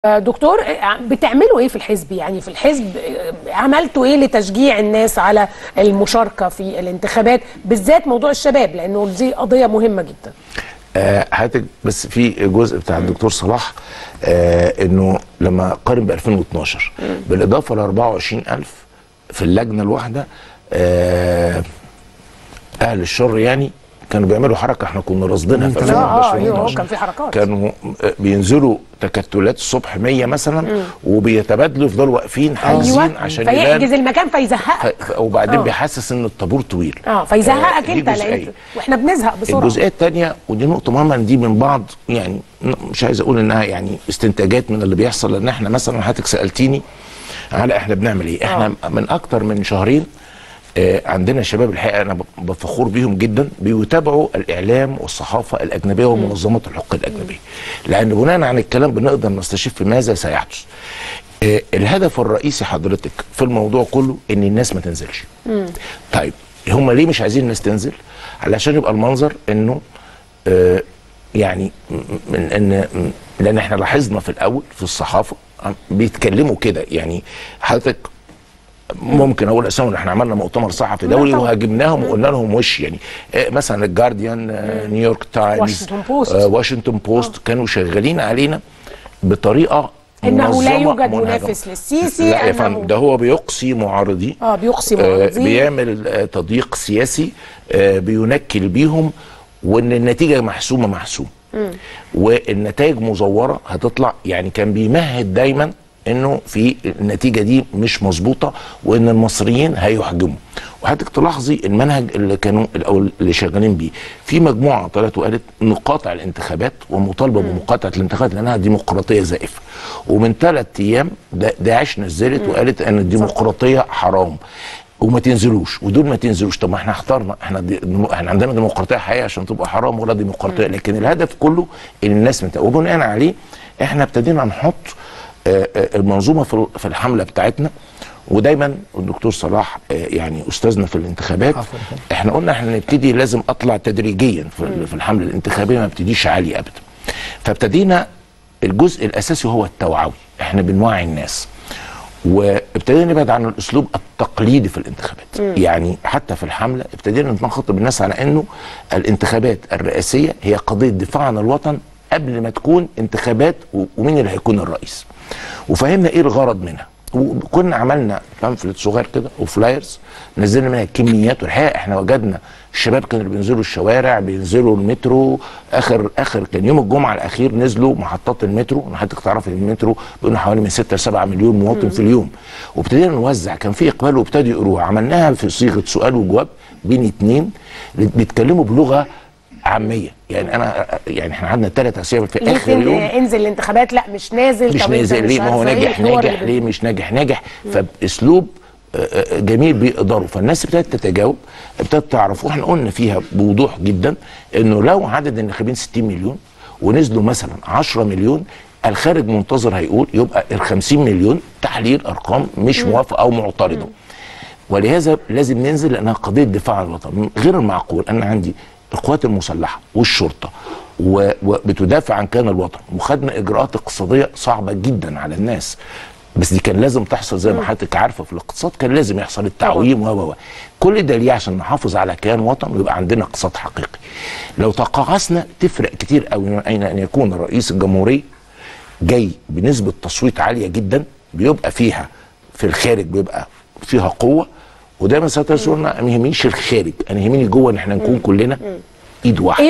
دكتور بتعملوا ايه في الحزب يعني في الحزب عملتوا ايه لتشجيع الناس على المشاركه في الانتخابات بالذات موضوع الشباب لانه دي قضيه مهمه جدا آه، حضرتك بس في جزء بتاع الدكتور صلاح آه انه لما قارن ب 2012 بالاضافه ل 24000 في اللجنه الواحده آه اهل الشر يعني كانوا بيعملوا حركه احنا كنا راصدينها في اه 2011 ايوه كان في حركات كانوا بينزلوا تكتلات الصبح 100 مثلا وبيتبادلوا يفضلوا واقفين حاجزين ايوه عشان فيحجز يبان المكان فيزهقك ف- وبعدين آه. بيحسس ان الطابور طويل اه فيزهقك دي انت جزئية. لان واحنا بنزهق بسرعه الجزئيه الثانيه ودي نقطه مهمه إن دي من بعض يعني مش عايز اقول انها يعني استنتاجات من اللي بيحصل لان احنا مثلا حضرتك سالتيني على احنا بنعمل ايه احنا من اكتر من شهرين آه، عندنا شباب الحقيقه انا ب- بفخور بيهم جدا بيتابعوا الاعلام والصحافه الاجنبيه ومنظمات الحقوق الاجنبيه لان بناء على الكلام بنقدر نستشف ماذا سيحدث آه، الهدف الرئيسي حضرتك في الموضوع كله ان الناس ما تنزلش طيب هم ليه مش عايزين الناس تنزل علشان يبقى المنظر انه آه، يعني م- من ان م- لان احنا لاحظنا في الاول في الصحافه عم- بيتكلموا كده يعني حضرتك ممكن اقول اسامي احنا عملنا مؤتمر صحفي دولي طبعا. وهاجمناهم وقلنا لهم وش يعني آه، مثلا الجارديان آه، نيويورك تايمز واشنطن بوست. آه، واشنطن بوست كانوا شغالين علينا بطريقه انه لا منظمة يوجد منهجمة. منافس للسيسي لا يا أنه- فندم ده هو بيقصي معارضيه اه بيقسم آه، معارضين. بيعمل آه، تضييق سياسي آه، بينكل بيهم وان النتيجه محسومه محسوم والنتائج مزوره هتطلع يعني كان بيمهد دايما انه في النتيجه دي مش مظبوطه وان المصريين هيحجموا وحضرتك تلاحظي المنهج اللي كانوا او اللي شغالين بيه في مجموعه طلعت وقالت نقاطع الانتخابات ومطالبه بمقاطعه الانتخابات لانها ديمقراطيه زائفه ومن ثلاث ايام دا- داعش نزلت وقالت ان الديمقراطيه حرام وما تنزلوش ودول ما تنزلوش طب ما احنا اخترنا احنا دي احنا عندنا ديمقراطيه حقيقيه عشان تبقى حرام ولا ديمقراطيه لكن الهدف كله ان الناس مت... وبناء عليه احنا ابتدينا نحط آه، آه، المنظومه في ال- في الحمله بتاعتنا ودايما الدكتور صلاح آه، يعني استاذنا في الانتخابات احنا قلنا احنا نبتدي لازم اطلع تدريجيا في ال- في الحمله الانتخابيه ما ابتديش عالي ابدا فابتدينا الجزء الاساسي هو التوعوي احنا بنوعي الناس وابتدينا نبعد عن الاسلوب التقليدي في الانتخابات يعني حتى في الحمله ابتدينا نخاطب الناس على انه الانتخابات الرئاسيه هي قضيه دفاع عن الوطن قبل ما تكون انتخابات و- ومين اللي هيكون الرئيس وفهمنا ايه الغرض منها وكنا عملنا بامفلت صغير كده وفلايرز نزلنا منها كميات والحقيقه احنا وجدنا الشباب كانوا بينزلوا الشوارع بينزلوا المترو اخر اخر كان يوم الجمعه الاخير نزلوا محطات المترو انا حضرتك تعرفي إن المترو بيقولوا حوالي من 6 ل 7 مليون مواطن في اليوم وابتدينا نوزع كان في اقبال وابتدوا يقروها عملناها في صيغه سؤال وجواب بين اتنين بيتكلموا بلغه عاميه يعني انا يعني احنا قعدنا ثلاث اسابيع في ليه اخر تن- يوم انزل الانتخابات لا مش نازل مش طب أنت نازل ليه ما هو عارفة إيه ناجح الحوار ناجح اللي ليه مش ناجح ناجح فباسلوب آه، آه، جميل بيقدروا فالناس ابتدت تتجاوب ابتدت تعرف واحنا قلنا فيها بوضوح جدا انه لو عدد الناخبين 60 مليون ونزلوا مثلا 10 مليون الخارج منتظر هيقول يبقى ال 50 مليون تحليل ارقام مش موافقه او معترضه ولهذا لازم ننزل لانها قضيه دفاع عن الوطن غير المعقول انا عندي القوات المسلحه والشرطه و- وبتدافع عن كيان الوطن وخدنا اجراءات اقتصاديه صعبه جدا على الناس بس دي كان لازم تحصل زي ما حضرتك عارفه في الاقتصاد كان لازم يحصل التعويم و و و كل ده ليه عشان نحافظ على كيان وطن ويبقى عندنا اقتصاد حقيقي لو تقاعسنا تفرق كتير قوي من اين ان يكون رئيس الجمهوريه جاي بنسبه تصويت عاليه جدا بيبقى فيها في الخارج بيبقى فيها قوه ودايما سيادة الرئيس يقول لنا ما يهمنيش الخارج انا يهمني جوه ان احنا نكون كلنا ايد واحده